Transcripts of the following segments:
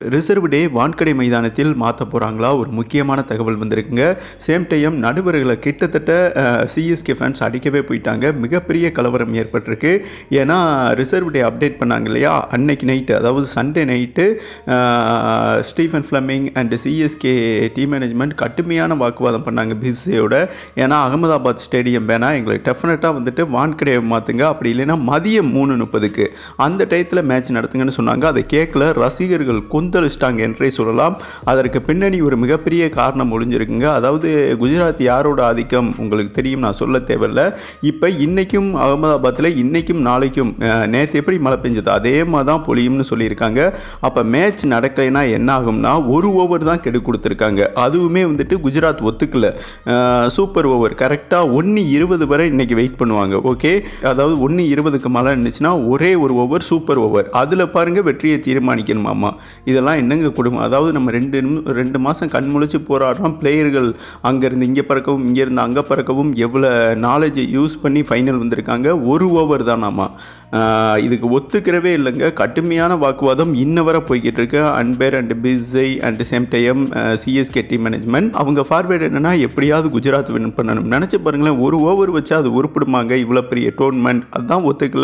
reserve டே வான்கடை மைதானத்தில் மாற்ற போகிறாங்களா ஒரு முக்கியமான தகவல் வந்திருக்குங்க சேம் டைம் நடுவர்களை கிட்டத்தட்ட சிஎஸ்கே ஃபேன்ஸ் அடிக்கவே போயிட்டாங்க மிகப்பெரிய கலவரம் ஏற்பட்டிருக்கு ஏன்னா ரிசர்வ் டே அப்டேட் பண்ணாங்க இல்லையா அன்னைக்கு நைட்டு அதாவது Sunday night Stephen Fleming and CSK team management கடுமையான வாக்குவாதம் பண்ணாங்க பிசியோட ஏன்னா அகமதாபாத் ஸ்டேடியம் வேணால் எங்களுக்கு டெஃபினட்டாக வந்துட்டு வான்கடையை மாற்றுங்க அப்படி இல்லைன்னா மதியம் மூணு முப்பதுக்கு அந்த டயத்தில் மேட்ச் நடத்துங்கன்னு சொன்னாங்க அதை கேட்கல ரசிகர்கள் கொந்தளிச்சிட்டாங்க என்றே சொல்லலாம் அதற்கு பின்னணி ஒரு மிகப்பெரிய காரணம் ஒளிஞ்சிருக்குங்க அதாவது குஜராத் யாரோட ஆதிக்கம் உங்களுக்கு தெரியும் நான் சொல்ல தேவையில்ல இப்போ இன்னைக்கும் அகமதாபாத்தில் இன்னைக்கும் நாளைக்கும் நேற்று எப்படி மழை பெஞ்சது அதே மாதிரி தான் பொழியும்னு சொல்லியிருக்காங்க அப்போ மேட்ச் நடக்கலைன்னா என்ன ஆகும்னா ஒரு ஓவர் தான் கெடு கொடுத்துருக்காங்க அதுவுமே வந்துட்டு குஜராத் ஒத்துக்கல சூப்பர் ஓவர் கரெக்டாக ஒன்று இருபது வரை இன்னைக்கு வெயிட் பண்ணுவாங்க ஓகே அதாவது ஒன்று இருபதுக்கு மழை இருந்துச்சுன்னா ஒரே ஒரு ஓவர் சூப்பர் ஓவர் அதில் பாருங்கள் வெற்றியை தீர்மானிக்கணுமாமா இதெல்லாம் என்னங்க குடும்பம் அதாவது நம்ம ரெண்டு நிமி- ரெண்டு மாதம் கண் முழிச்சு போராடுறோம் பிளேயர்கள் அங்கேருந்து இங்கே பறக்கவும் இங்கேருந்து அங்கே பறக்கவும் எவ்வளோ நாலேஜை யூஸ் பண்ணி ஃபைனல் வந்திருக்காங்க ஒரு ஓவர் தானாமா ஆஹ் இதுக்கு ஒத்துக்கிறவே இல்லைங்க கடுமையான வாக்குவாதம் இன்ன வரை போய்கிட்டு இருக்கு அன்பேர் அண்ட் பிஸை and same time CSK team management அவங்க ஃபார்வேர்டு என்னன்னா எப்படியாவது குஜராத் வின் பண்ணணும் நினச்சி பாருங்களேன் ஒரு ஓவர் வச்சா அது உருப்பிடுமாங்க இவ்வளோ பெரிய டோர்னமெண்ட் அதுதான் ஒத்துக்கல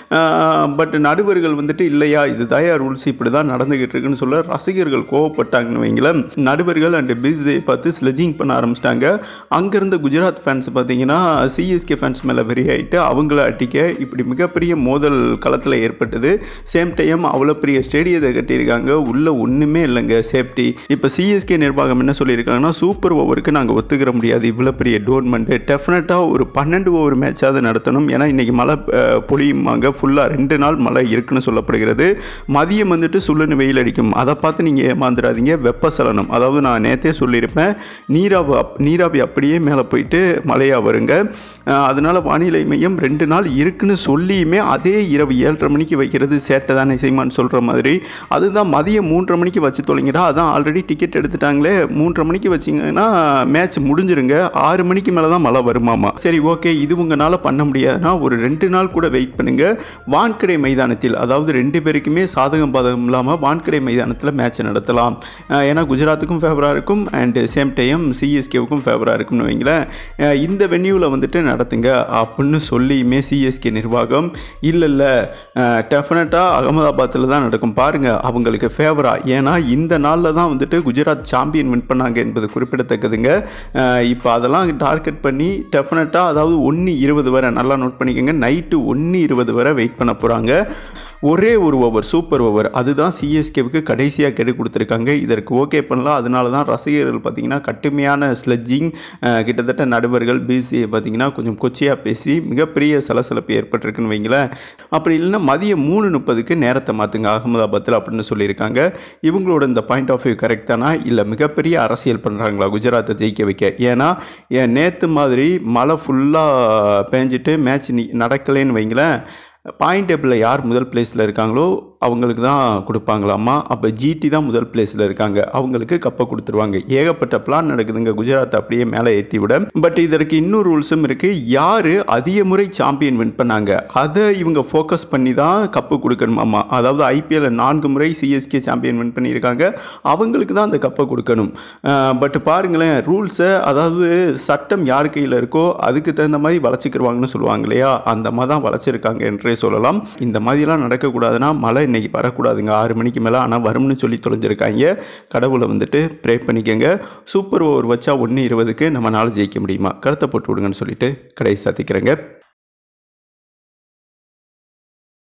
பட் நடுவர்கள் வந்துட்டு இல்லையா இது தயா ரூல்ஸ் இப்படி தான் நடந்துகிட்டு இருக்குன்னு சொல்ல ரசிகர்கள் கோவப்பட்டாங்கன்னு வைங்களேன் நடுவர்கள் அண்ட் பிஸை பார்த்து ஸ்லெஜிங் பண்ண ஆரம்பிச்சிட்டாங்க அங்கேருந்த குஜராத் ஃபேன்ஸ் பார்த்தீங்கன்னா சிஎஸ்கே ஃபேன்ஸ் மேலே வெறி ஆகிட்டு அவங்கள அடிக்க இப்படி மிகப்பெரிய மோதல் களத்தில் ஏற்பட்டது சேம் டைம் அவ்வளோ பெரிய ஸ்டேடியத்தை கட்டியிருக்காங்க உள்ள ஒன்றுமே இல்லைங்க சேஃப்டி இப்போ சிஎஸ்கே நிர்வாகம் என்ன சொல்லியிருக்காங்கன்னா சூப்பர் ஓவருக்கு நாங்கள் ஒத்துக்கிற முடியாது இவ்வளோ பெரிய டோர்மெண்ட்டு டெஃபினட்டாக ஒரு பன்னெண்டு ஓவர் மேட்சாவது நடத்தணும் ஏன்னா இன்றைக்கி மழை அஹ், பொழியுமாங்க ஃபுல்லாக ரெண்டு நாள் மழை இருக்குன்னு சொல்லப்படுகிறது மதியம் வந்துட்டு சுள்ளுன்னு வெயில் அடிக்கும் அதை பார்த்து நீங்கள் ஏமாந்துடாதீங்க வெப்பசலனம் அதாவது நான் நேற்றே சொல்லியிருப்பேன் நீராவி அப் நீராவி அப்படியே மேலே போயிட்டு மழையாக வருங்க அஹ், அதனால வானிலை மையம் ரெண்டு நாள் இருக்குன்னு சொல்லியுமே அதே இரவு ஏழரை மணிக்கு வைக்கிறது சேட்டை தானே செய்மான்னு சொல்கிற மாதிரி அதுதான் மதியம் மூன்றரை மணிக்கு வச்சு தொலைங்கடா அதான் ஆல்ரெடி டிக்கெட் எடுத்துட்டாங்களே மூன்றரை மணிக்கு வச்சிங்கன்னா மேட்ச் முடிஞ்சிருங்க ஆறு மணிக்கு மேலே தான் மழை வருமாமா சரி ஓகே இது உங்களால் பண்ண முடியாதுன்னா ஒரு ரெண்டு நாள் கூட வெயிட் பண்ணுங்க வான்கடை மைதானத்தில் அதாவது ரெண்டு பேருக்குமே சாதகம் பாதகம் இல்லாமல் வான்கடை மைதானத்தில் மேட்ச் நடத்தலாம் அஹ் ஏன்னா குஜராத்துக்கும் ஃபேவராக இருக்கும் அண்ட் சேம் டைம் சிஎஸ்கேவுக்கும் ஃபேவராக இருக்கும்னு வைங்களேன் அஹ் இந்த வென்யூவில் வந்துட்டு நடத்துங்க அப்படின்னு சொல்லியுமே சிஎஸ்கே நிர்வாகம் இல்லை இல்லை டெஃபினட்டாக அகமதாபாத்தில் தான் நடக்கும் பாருங்கள் அவங்களுக்கு ஃபேவராக ஏன்னா இந்த நாளில் தான் வந்துட்டு குஜராத் சாம்பியன் வின் பண்ணாங்க என்பது குறிப்பிடத்தக்கதுங்க இப்போ அதெல்லாம் டார்கெட் பண்ணி டெஃபினட்டாக அதாவது ஒன்று இருபது வரை நல்லா நோட் பண்ணிக்கோங்க நைட்டு ஒன்று இருபது வரை வெயிட் பண்ண போகிறாங்க ஒரே ஒரு ஓவர் சூப்பர் ஓவர் அதுதான் சிஎஸ்கேவுக்கு கடைசியாக கெடு கொடுத்துருக்காங்க இதற்கு ஓகே பண்ணலாம் அதனால தான் ரசிகர்கள் பார்த்தீங்கன்னா கடுமையான ஸ்லெட்ஜிங் கிட்டத்தட்ட நடுவர்கள் பிசிஏ பார்த்தீங்கன்னா கொஞ்சம் கொச்சையாக பேசி மிகப்பெரிய சலசலப்பு ஏற்பட்டிருக்குன்னு வைங்களேன் அப்படி இல்லைன்னா மதியம் மூணு முப்பதுக்கு நேரத்தை மாற்றுங்க அகமதாபாத்தில் அப்படின்னு சொல்லியிருக்காங்க இவங்களோட இந்த பாயிண்ட் ஆஃப் வியூ கரெக்ட் தானா இல்லை மிகப்பெரிய அரசியல் பண்ணுறாங்களா குஜராத்தை ஜெயிக்க வைக்க ஏன்னா ஏன் நேற்று மாதிரி மழை ஃபுல்லாக பேஞ்சிட்டு மேட்ச் நடக்கலைன்னு வைங்களேன் பாயிண்ட் டேபிளில் யார் முதல் பிளேஸில் இருக்காங்களோ அவங்களுக்கு தான் கொடுப்பாங்களாமா அப்போ ஜிடி தான் முதல் பிளேஸில் இருக்காங்க அவங்களுக்கு கப்பை கொடுத்துருவாங்க ஏகப்பட்ட பிளான் நடக்குதுங்க குஜராத் அப்படியே மேலே ஏற்றி விட பட் இதற்கு இன்னொரு ரூல்ஸும் இருக்குது யார் அதிக முறை சாம்பியன் வின் பண்ணாங்க அதை இவங்க ஃபோக்கஸ் பண்ணி தான் கப்பு கொடுக்கணுமாமா அதாவது ஐபிஎல்ல நான்கு முறை சிஎஸ்கே சாம்பியன் வின் பண்ணியிருக்காங்க அவங்களுக்கு தான் அந்த கப்பை கொடுக்கணும் பட் பாருங்களேன் ரூல்ஸை அதாவது சட்டம் யார் கையில் இருக்கோ அதுக்கு தகுந்த மாதிரி வளச்சிக்கிருவாங்கன்னு சொல்லுவாங்க இல்லையா அந்த மாதிரி தான் வளச்சிருக்காங்க என்றே சொல்லலாம் இந்த மாதிரிலாம் நடக்கக்கூடாதுன்னா மழை இன்னைக்கு வரக்கூடாதுங்க ஆறு மணிக்கு மேலே ஆனால் வரும்னு சொல்லி தொலைஞ்சிருக்காங்க கடவுளை வந்துட்டு ப்ரே பண்ணிக்கங்க சூப்பர் ஓவர் வச்சா ஒன்று இருபதுக்கு நம்ம நாள் ஜெயிக்க முடியுமா கருத்தை போட்டு விடுங்கன்னு சொல்லிட்டு கடைசி சாத்திக்கிறேங்க